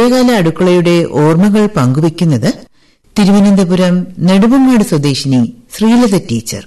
പഴയകാല അടുക്കളയുടെ ഓർമ്മകൾ പങ്കുവയ്ക്കുന്നത് തിരുവനന്തപുരം നെടുമങ്ങാട് സ്വദേശിനി ശ്രീലത ടീച്ചർ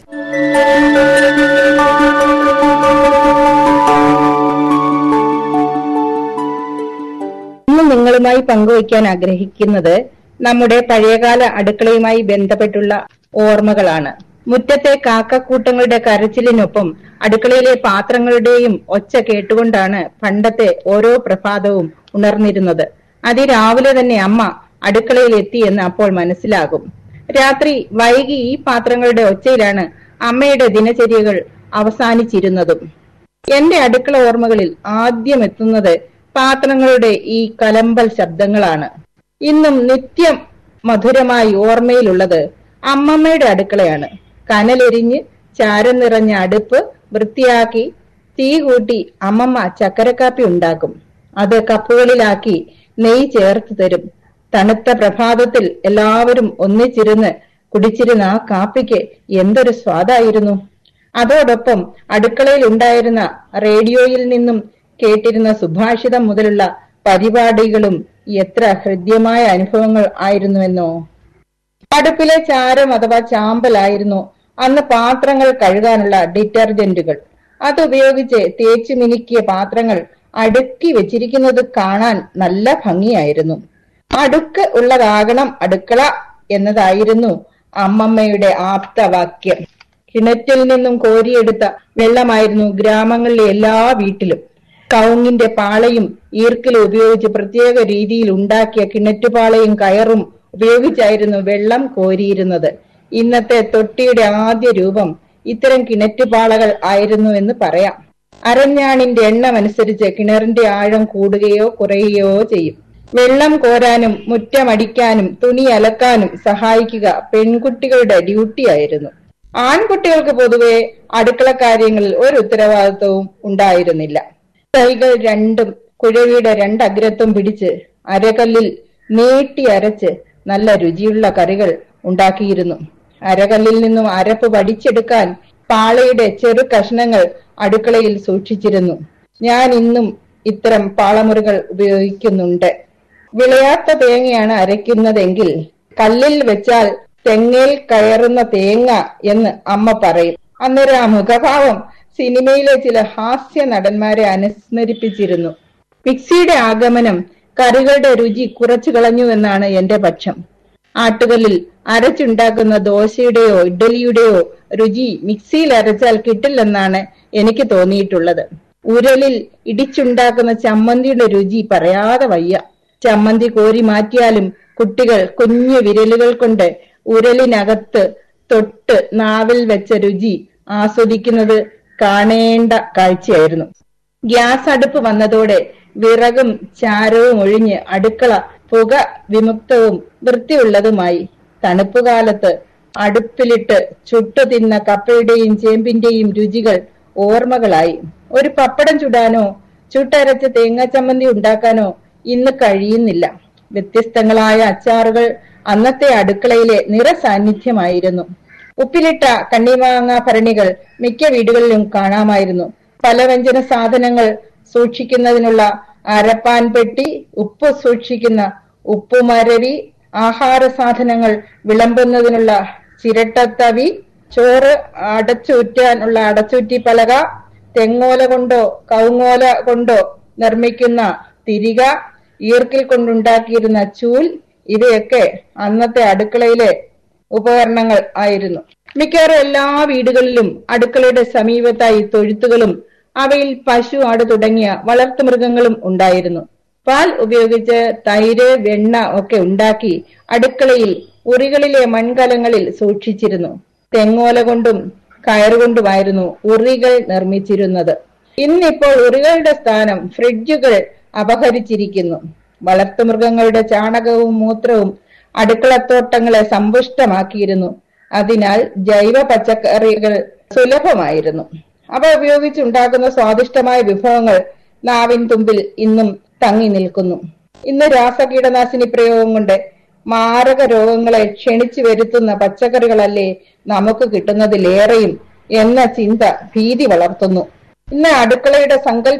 ഇന്ന് നിങ്ങളുമായി പങ്കുവയ്ക്കാൻ ആഗ്രഹിക്കുന്നത് നമ്മുടെ പഴയകാല അടുക്കളയുമായി ബന്ധപ്പെട്ടുള്ള ഓർമ്മകളാണ് മുറ്റത്തെ കാക്കക്കൂട്ടങ്ങളുടെ കരച്ചിലിനൊപ്പം അടുക്കളയിലെ പാത്രങ്ങളുടെയും ഒച്ച കേട്ടുകൊണ്ടാണ് പണ്ടത്തെ ഓരോ പ്രഭാതവും ഉണർന്നിരുന്നത് അതിരാവിലെ തന്നെ അമ്മ അടുക്കളയിൽ എത്തി എന്ന് അപ്പോൾ മനസ്സിലാകും രാത്രി വൈകി ഈ പാത്രങ്ങളുടെ ഒച്ചയിലാണ് അമ്മയുടെ ദിനചര്യകൾ അവസാനിച്ചിരുന്നതും എന്റെ അടുക്കള ഓർമ്മകളിൽ ആദ്യം എത്തുന്നത് പാത്രങ്ങളുടെ ഈ കലമ്പൽ ശബ്ദങ്ങളാണ് ഇന്നും നിത്യം മധുരമായി ഓർമ്മയിലുള്ളത് അമ്മമ്മയുടെ അടുക്കളയാണ് കനലെരിഞ്ഞ് ചാരം നിറഞ്ഞ അടുപ്പ് വൃത്തിയാക്കി തീ കൂട്ടി അമ്മമ്മ ചക്കരക്കാപ്പി ഉണ്ടാക്കും അത് കപ്പുകളിലാക്കി നെയ്യ് ചേർത്ത് തരും തണുത്ത പ്രഭാതത്തിൽ എല്ലാവരും ഒന്നിച്ചിരുന്ന് കുടിച്ചിരുന്ന ആ കാപ്പിക്ക് എന്തൊരു സ്വാദായിരുന്നു അതോടൊപ്പം അടുക്കളയിൽ ഉണ്ടായിരുന്ന റേഡിയോയിൽ നിന്നും കേട്ടിരുന്ന സുഭാഷിതം മുതലുള്ള പരിപാടികളും എത്ര ഹൃദ്യമായ അനുഭവങ്ങൾ ആയിരുന്നുവെന്നോ അടുപ്പിലെ ചാരം അഥവാ ചാമ്പലായിരുന്നു അന്ന് പാത്രങ്ങൾ കഴുകാനുള്ള ഡിറ്റർജന്റുകൾ അതുപയോഗിച്ച് തേച്ചു മിനുക്കിയ പാത്രങ്ങൾ അടുക്കി വെച്ചിരിക്കുന്നത് കാണാൻ നല്ല ഭംഗിയായിരുന്നു അടുക്ക് ഉള്ളതാകണം അടുക്കള എന്നതായിരുന്നു അമ്മമ്മയുടെ ആപ്തവാക്യം കിണറ്റിൽ നിന്നും കോരിയെടുത്ത വെള്ളമായിരുന്നു ഗ്രാമങ്ങളിലെ എല്ലാ വീട്ടിലും കവുങ്ങിന്റെ പാളയും ഈർക്കിലും ഉപയോഗിച്ച് പ്രത്യേക രീതിയിൽ ഉണ്ടാക്കിയ കിണറ്റുപാളയും കയറും ഉപയോഗിച്ചായിരുന്നു വെള്ളം കോരിയിരുന്നത് ഇന്നത്തെ തൊട്ടിയുടെ ആദ്യ രൂപം ഇത്തരം കിണറ്റുപാളകൾ ആയിരുന്നു എന്ന് പറയാം അരഞ്ഞാണിന്റെ എണ്ണം അനുസരിച്ച് കിണറിന്റെ ആഴം കൂടുകയോ കുറയുകയോ ചെയ്യും വെള്ളം കോരാനും മുറ്റമടിക്കാനും തുണി അലക്കാനും സഹായിക്കുക പെൺകുട്ടികളുടെ ഡ്യൂട്ടിയായിരുന്നു ആൺകുട്ടികൾക്ക് പൊതുവെ അടുക്കള കാര്യങ്ങളിൽ ഒരു ഉത്തരവാദിത്വവും ഉണ്ടായിരുന്നില്ല കൈകൾ രണ്ടും കുഴവിയുടെ രണ്ടഗ്രത്തും പിടിച്ച് അരകല്ലിൽ നീട്ടി അരച്ച് നല്ല രുചിയുള്ള കറികൾ ഉണ്ടാക്കിയിരുന്നു അരകല്ലിൽ നിന്നും അരപ്പ് വടിച്ചെടുക്കാൻ പാളയുടെ ചെറു കഷ്ണങ്ങൾ അടുക്കളയിൽ സൂക്ഷിച്ചിരുന്നു ഞാൻ ഇന്നും ഇത്തരം പാളമുറികൾ ഉപയോഗിക്കുന്നുണ്ട് വിളയാത്ത തേങ്ങയാണ് അരയ്ക്കുന്നതെങ്കിൽ കല്ലിൽ വെച്ചാൽ തെങ്ങേൽ കയറുന്ന തേങ്ങ എന്ന് അമ്മ പറയും അന്നേരം ആ മുഖഭാവം സിനിമയിലെ ചില ഹാസ്യ നടന്മാരെ അനുസ്മരിപ്പിച്ചിരുന്നു മിക്സിയുടെ ആഗമനം കറികളുടെ രുചി കുറച്ചു കളഞ്ഞു എന്നാണ് എന്റെ പക്ഷം ആട്ടുകല്ലിൽ അരച്ചുണ്ടാക്കുന്ന ദോശയുടെയോ ഇഡ്ഡലിയുടെയോ രുചി മിക്സിയിൽ അരച്ചാൽ കിട്ടില്ലെന്നാണ് എനിക്ക് തോന്നിയിട്ടുള്ളത് ഉരലിൽ ഇടിച്ചുണ്ടാക്കുന്ന ചമ്മന്തിയുടെ രുചി പറയാതെ വയ്യ ചമ്മന്തി കോരി മാറ്റിയാലും കുട്ടികൾ കുഞ്ഞു വിരലുകൾ കൊണ്ട് ഉരലിനകത്ത് തൊട്ട് നാവിൽ വെച്ച രുചി ആസ്വദിക്കുന്നത് കാണേണ്ട കാഴ്ചയായിരുന്നു ഗ്യാസ് അടുപ്പ് വന്നതോടെ വിറകും ചാരവും ഒഴിഞ്ഞ് അടുക്കള പുക വിമുക്തവും വൃത്തിയുള്ളതുമായി തണുപ്പുകാലത്ത് അടുപ്പിലിട്ട് ചുട്ടു തിന്ന കപ്പയുടെയും ചേമ്പിന്റെയും രുചികൾ ഓർമ്മകളായി ഒരു പപ്പടം ചുടാനോ ചുട്ടരച്ച തേങ്ങാ ചമ്മന്തി ഉണ്ടാക്കാനോ ഇന്ന് കഴിയുന്നില്ല വ്യത്യസ്തങ്ങളായ അച്ചാറുകൾ അന്നത്തെ അടുക്കളയിലെ നിറസാന്നിധ്യമായിരുന്നു ഉപ്പിലിട്ട കണ്ണിമാങ്ങ ഭരണികൾ മിക്ക വീടുകളിലും കാണാമായിരുന്നു പലവ്യഞ്ജന സാധനങ്ങൾ സൂക്ഷിക്കുന്നതിനുള്ള അരപ്പാൻ പെട്ടി ഉപ്പ് സൂക്ഷിക്കുന്ന ഉപ്പുമരവി ആഹാര സാധനങ്ങൾ വിളമ്പുന്നതിനുള്ള ചിരട്ടത്തവി ചോറ് അടച്ചൂറ്റാനുള്ള അടച്ചൂറ്റി പലക തെങ്ങോല കൊണ്ടോ കവുങ്ങോല കൊണ്ടോ നിർമ്മിക്കുന്ന തിരിക ഈർക്കിൽ കൊണ്ടുണ്ടാക്കിയിരുന്ന ചൂൽ ഇവയൊക്കെ അന്നത്തെ അടുക്കളയിലെ ഉപകരണങ്ങൾ ആയിരുന്നു മിക്കവാറും എല്ലാ വീടുകളിലും അടുക്കളയുടെ സമീപത്തായി തൊഴുത്തുകളും അവയിൽ പശു ആട് തുടങ്ങിയ വളർത്തുമൃഗങ്ങളും ഉണ്ടായിരുന്നു പാൽ ഉപയോഗിച്ച് തൈര് വെണ്ണ ഒക്കെ ഉണ്ടാക്കി അടുക്കളയിൽ ഉറികളിലെ മൺകലങ്ങളിൽ സൂക്ഷിച്ചിരുന്നു തെങ്ങോല കൊണ്ടും കയറുകൊണ്ടുമായിരുന്നു ഉറികൾ നിർമ്മിച്ചിരുന്നത് ഇന്നിപ്പോൾ ഉറികളുടെ സ്ഥാനം ഫ്രിഡ്ജുകൾ അപഹരിച്ചിരിക്കുന്നു വളർത്തുമൃഗങ്ങളുടെ ചാണകവും മൂത്രവും അടുക്കളത്തോട്ടങ്ങളെ സമ്പുഷ്ടമാക്കിയിരുന്നു അതിനാൽ ജൈവ പച്ചക്കറികൾ സുലഭമായിരുന്നു അവ ഉപയോഗിച്ചുണ്ടാക്കുന്ന സ്വാദിഷ്ടമായ വിഭവങ്ങൾ നാവിൻ തുമ്പിൽ ഇന്നും തങ്ങി നിൽക്കുന്നു ഇന്ന് രാസകീടനാശിനി പ്രയോഗം കൊണ്ട് മാരക രോഗങ്ങളെ ക്ഷണിച്ചു വരുത്തുന്ന പച്ചക്കറികളല്ലേ നമുക്ക് കിട്ടുന്നതിലേറെയും എന്ന ചിന്ത ഭീതി വളർത്തുന്നു ഇന്ന് അടുക്കളയുടെ സങ്കല്പ